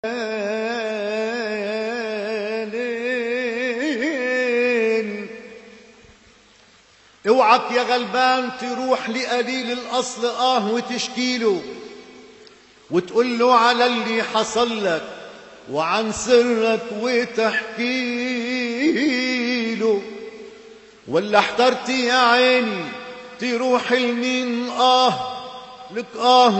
اوعك يا غلبان تروح لقليل الأصل آه وتشكيله وتقول له على اللي حصل لك وعن سرك وتحكيله ولا احترت يا عيني تروح لمين آه لك آه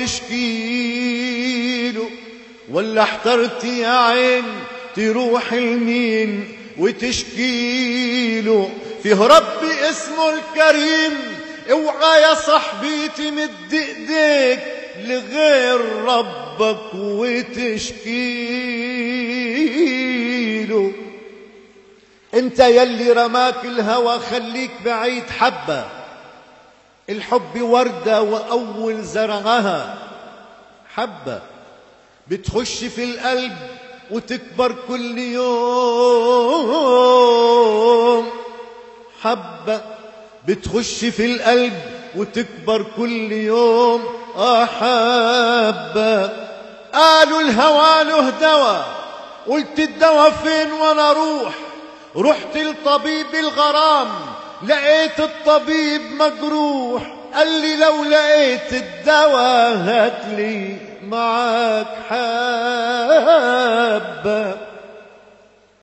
وتشكيله ولا احترت يا عيني تروح لمين وتشكيله فيه ربي اسمه الكريم اوعى يا صاحبي تمد ايديك لغير ربك وتشكيله انت يلي رماك الهوى خليك بعيد حبة الحب وردة وأول زرعها حبة بتخش في القلب وتكبر كل يوم حبة بتخش في القلب وتكبر كل يوم أحبة قالوا الهوى له دوا قلت الدوا فين وانا اروح رحت لطبيب الغرام لقيت الطبيب مجروح قال لي لو لقيت الدوا هات لي معاك حبه